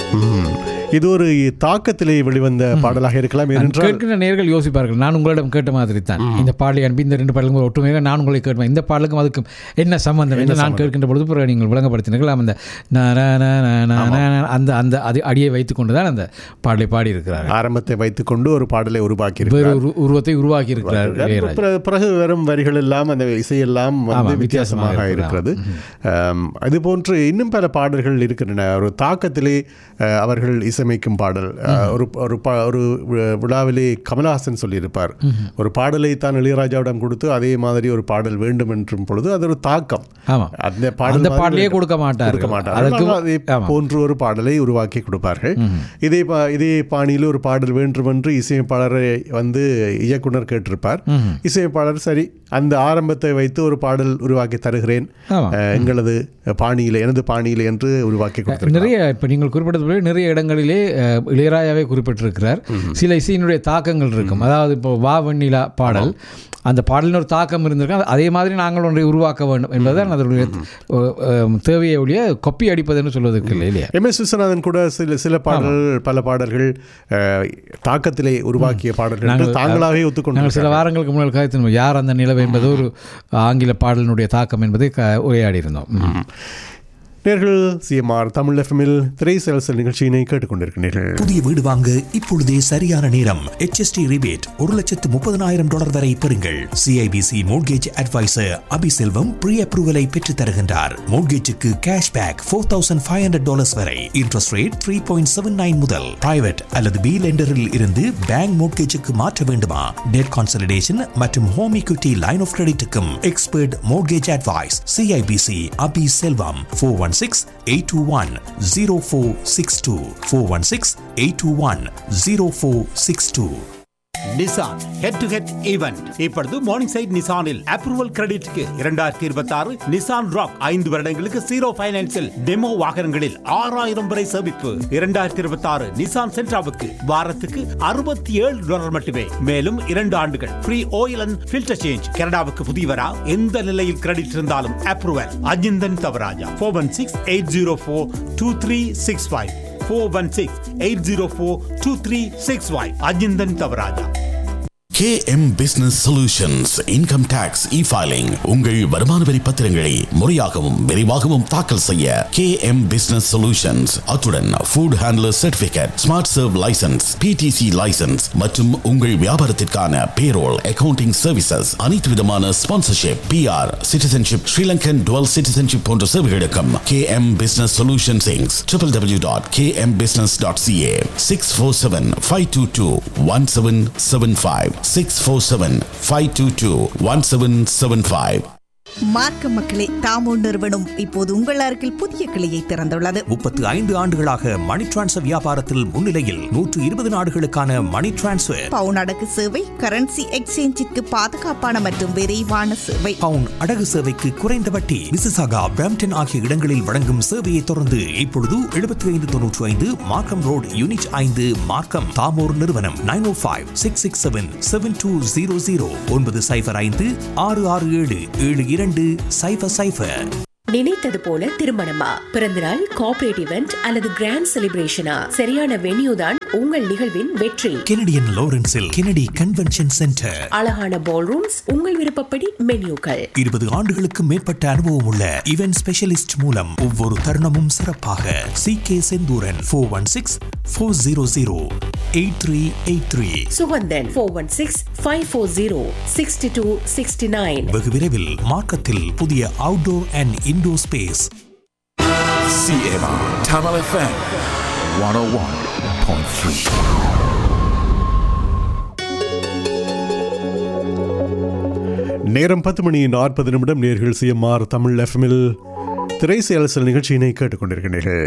ம். இது ஒரு தாக்கத்திலே வெளிவந்த பாடலாக இருக்கலாம் ஏனென்றால் கேட்கின்ற நேர்கள் யோசிப்பார்கள் நான் உங்களிடம் கேட்ட மாதிரி தான் இந்த பாடலை அனுப்பி இந்த ரெண்டு பாடலுக்கும் ஒற்றுமையாக நான் உங்களை கேட்பேன் இந்த பாடலுக்கும் அதுக்கும் என்ன சம்பந்தம் என்று நான் கேட்கின்ற பொழுது பிறகு நீங்கள் விளங்கப்படுத்தினீர்கள் அந்த ந, ந, ந, ந, ந, ந, ந, அந்த அந்த அது அடியை வைத்துக்கொண்டு தான் அந்த பாடலை பாடியிருக்கிறார் ஆரம்பத்தை வைத்துக்கொண்டு ஒரு பாடலை உருவாக்கி வேறு ஒரு உருவத்தை உருவாக்கி இருக்கிறார் இளையராஜா பிற- பிறகு வரும் வரிகள் எல்லாம் அந்த இசையெல்லாம் வந்து ஆமா, வித்தியாசமாக வித்தியாசமாக இருக்கிறது ஆம், அது போன்று இன்னும் பல பாடல்கள் இருக்கின்றன ஒரு தாக்கத்திலே அஹ், அவர்கள் இசையமைக்கும் பாடல் அஹ், ஒரு ஒரு பா- ஒரு வி- விழாவிலே கமலஹாசன் சொல்லியிருப்பார் ஒரு பாடலை தான் இளையராஜாவிடம் கொடுத்து அதே மாதிரி ஒரு பாடல் வேண்டும் என்றும் பொழுது அது ஒரு தாக்கம் ஆமாம் அந்த பாடல் அந்த மாதிரி பாடலையே வேண்டும். கொடுக்க மாட்டார்கள். கொடுக்க மாட்டார்கள் அதற்கு- ஆனால் அதே ஆமா. போன்று ஒரு பாடலை உருவாக்கி கொடுப்பார்கள் இதே பா இதே பாணியில் ஒரு பாடல் வேண்டும் என்று இசையமைப்பாளரை வந்து இயக்குனர் கேட்டிருப்பார் இசையமைப்பாளர் சரி அந்த ஆரம்பத்தை வைத்து ஒரு பாடல் உருவாக்கி தருகிறேன் ஆமாம். அஹ், எங்களது பாணியில் எனது பாணியில் என்று உருவாக்கி கொடுத்திருக்கிறார் நிறைய இப்போ நீங்கள் குறிப்பிட்டது போல நிறைய இடங்களிலே அஹ், இளையராஜாவே குறிப்பிட்டிருக்கிறார் சில இசையினுடைய தாக்கங்கள் இருக்கும் அதாவது இப்போ வா வெண்ணிலா பாடல் அந்த பாடலின் ஒரு தாக்கம் இருந்திருக்கு அதே மாதிரி நாங்கள் ஒன்றை உருவாக்க வேண்டும் என்பதுதான் அதனுடைய அஹ், அஹ், தேவையை ஒழிய கொப்பி அடிப்பதுன்னு சொல்வதற்கு இல்லை இல்லையா எம் எஸ் விஸ்வநாதன் கூட சில சில பாடல்கள் பல பாடல்கள் அஹ், தாக்கத்திலே உருவாக்கிய பாடல்கள் என்று தாங்களாகவே நாங்கள் ஒத்துக்கொண்டு சில வாரங்களுக்கு முன்னால் கதைத்தினோம் யார் அந்த நிலவு என்பது ஒரு ஆங்கில பாடலினுடைய தாக்கம் என்பதை க உரையாடி இருந்தோம் ம். நேர்கள் சிஎம்ஆர் தமிழ் எஃப்எம்மில் திரை செல்சல் நிகழ்ச்சியினை கேட்டுக்கொண்டிருக்கிறீர்கள் புதிய வீடு வாங்க இப்பொழுதே சரியான நேரம் HST ரிபேட் ஒரு லட்சத்து முப்பதனாயிரம் டாலர் வரை பெறுங்கள் CIBC mortgage advisor Abiselvam pre அப்ரூவலை பெற்றுத் தருகின்றார் மோட்கேஜுக்கு cash back four thousand five hundred dollars வரை interest rate three point seven nine முதல் பிரைவேட் அல்லது பி லெண்டரில் இருந்து பேங்க் மோட்கேஜுக்கு மாற்ற வேண்டுமா டெட் கான்சலிடேஷன் மற்றும் ஹோம் equity லைன் ஆஃப் கிரெடிட்டுக்கும் expert mortgage advice CIBC Abi Selvam four one six eight two one zero four six two four one six eight two one zero four six two Nissan head to head event இப்பொழுது morning side நிசானில் approval கிரெடிட்க்கு இரண்டாயிரத்தி இருபத்தி ஆறு Nissan rock ஐந்து வருடங்களுக்கு zero பைனான்சில் demo வாகனங்களில் ஆறாயிரம் வரை சேமிப்பு இரண்டாயிரத்தி இருபத்தி ஆறு நிசான் சென்ட்ராவுக்கு வாரத்துக்கு அறுபத்தி ஏழு டாலர் மட்டுமே மேலும் இரண்டு ஆண்டுகள் free oil and filter change கனடாவுக்கு புதியவரா எந்த நிலையில் கிரெடிட் இருந்தாலும் approval Ajinthan Thavaraja four one six eight zero four two three six five four one six eight zero four two three six five Ajinthan Thavaraja KM Business Solutions Income Tax E-Filing உங்கள் வருமான வரி பத்திரங்களை முறையாகவும் விரைவாகவும் தாக்கல் செய்ய KM Business Solutions அத்துடன் Food Handler Certificate Smart Serve License PTC License மற்றும் உங்கள் வியாபாரத்திற்கான Payroll Accounting Services அனைத்து விதமான Sponsorship PR Citizenship Sri Lankan Dual Citizenship போன்ற சேவைகளுக்கும் KM Business Solutions Inc. www.kmbusiness.ca 647-522-1775 647-522-1775 மார்க்க மக்களே தாமோ நிறுவனம் இப்போது உங்கள் அருகில் புதிய கிளையை திறந்துள்ளது முப்பத்து ஐந்து ஆண்டுகளாக மணி டிரான்ஸ்ஃபர் வியாபாரத்தில் முன்னிலையில் நூற்று இருபது நாடுகளுக்கான மணி டிரான்ஸ்ஃபர் பவுன் அடகு சேவை கரன்சி எக்ஸ்சேஞ்சிற்கு பாதுகாப்பான மற்றும் விரைவான சேவை பவுன் அடகு சேவைக்கு குறைந்த வட்டி மிசிசாகா பிரம்டன் ஆகிய இடங்களில் வழங்கும் சேவையை தொடர்ந்து இப்பொழுது எழுபத்தி ஐந்து தொன்னூற்று ஐந்து மார்க்கம் ரோடு யூனிட் ஐந்து மார்க்கம் தாமோர் நிறுவனம் nine O five six six seven seven two zero zero ஒன்பது சைஃபர் ஐந்து ஆறு ஆறு ஏழு ஏழு இரண்டு சைஃபர் சைஃபர் நினைத்தது போல திருமணமா பிறந்தநாள் கார்ப்பரேட் இவெண்ட் அல்லது கிராண்ட் செலிப்ரேஷனா சரியான வென்யூ தான் உங்கள் நிகழ்வின் வெற்றி கெனடியன் லாரன்ஸில் கெனடி கன்வென்ஷன் சென்டர் அழகான பால் ரூம்ஸ் உங்கள் விருப்பப்படி மென்யூக்கள் இருபது ஆண்டுகளுக்கு மேற்பட்ட அனுபவம் உள்ள இவென்ட் ஸ்பெஷலிஸ்ட் மூலம் ஒவ்வொரு தருணமும் சிறப்பாக C K Senthuran four one six four zero zero eight three eight three Suganthan four one six five four zero sixty two sixty nine வெகு விரைவில் மார்க்கத்தில் புதிய outdoor and indoor space CMR Tamil FM 101.3. நேரம் பத்து மணி நாற்பது நிமிடம் நேர்கள் சிஎம்ஆர் தமிழ் எஃப்எம்மில் திரை செயல்சல் நிகழ்ச்சியினை கேட்டுக்கொண்டிருக்கிறீர்கள்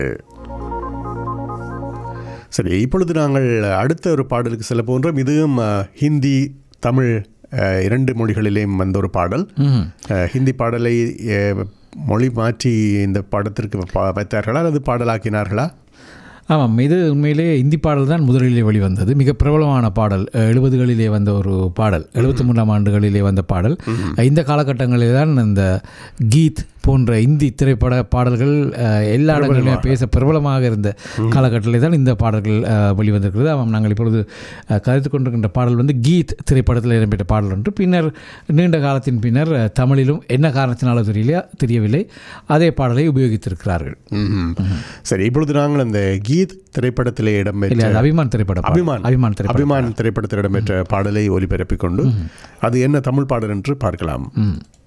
சரி இப்பொழுது நாங்கள் அடுத்த ஒரு பாடலுக்கு செல்ல போன்றோம் இதுவும் அஹ், ஹிந்தி தமிழ் அஹ், இரண்டு மொழிகளிலேயும் வந்த ஒரு பாடல் அஹ், ஹிந்தி பாடலை அஹ், மொழி மாற்றி இந்த படத்திற்கு பா- வைத்தார்களா அல்லது பாடலாக்கினார்களா ஆமாம் இது உண்மையிலே இந்தி பாடல் தான் முதலிலே வெளிவந்தது மிக பிரபலமான பாடல் அஹ், எழுபதுகளிலே வந்த ஒரு பாடல் எழுபத்தி மூன்றாம் ஆண்டுகளிலே வந்த பாடல் இந்த காலகட்டங்களிலே தான் இந்த கீத் போன்ற இந்தி திரைப்பட பாடல்கள் அஹ், எல்லா இடங்களிலுமே பேச பிரபலமாக இருந்த காலகட்டத்தில் தான் இந்த பாடல்கள் அஹ், வெளிவந்திருக்கிறது ஆமாம் நாங்கள் இப்பொழுது அஹ், கருத்து கொண்டிருக்கின்ற பாடல் வந்து கீத் திரைப்படத்தில் இடம்பெற்ற பாடல் ஒன்று பின்னர் நீண்ட காலத்தின் பின்னர் அஹ், தமிழிலும் என்ன காரணத்தினாலோ தெரியல தெரியவில்லை அதே பாடலை உபயோகித்திருக்கிறார்கள் ம்ஹும். சரி இப்பொழுது நாங்கள் அந்த கீத் திரைப்படத்திலே இல்லை இடம்பெற்ற அது அபிமான் திரைப்பட பாடல். அபிமான் அபிமான் திரைப்படம் அபிமான் திரைப்படத்தில் இடம்பெற்ற பாடலை ஒலிபரப்பிக் கொண்டு அது என்ன தமிழ் பாடல் என்று பார்க்கலாம் ம்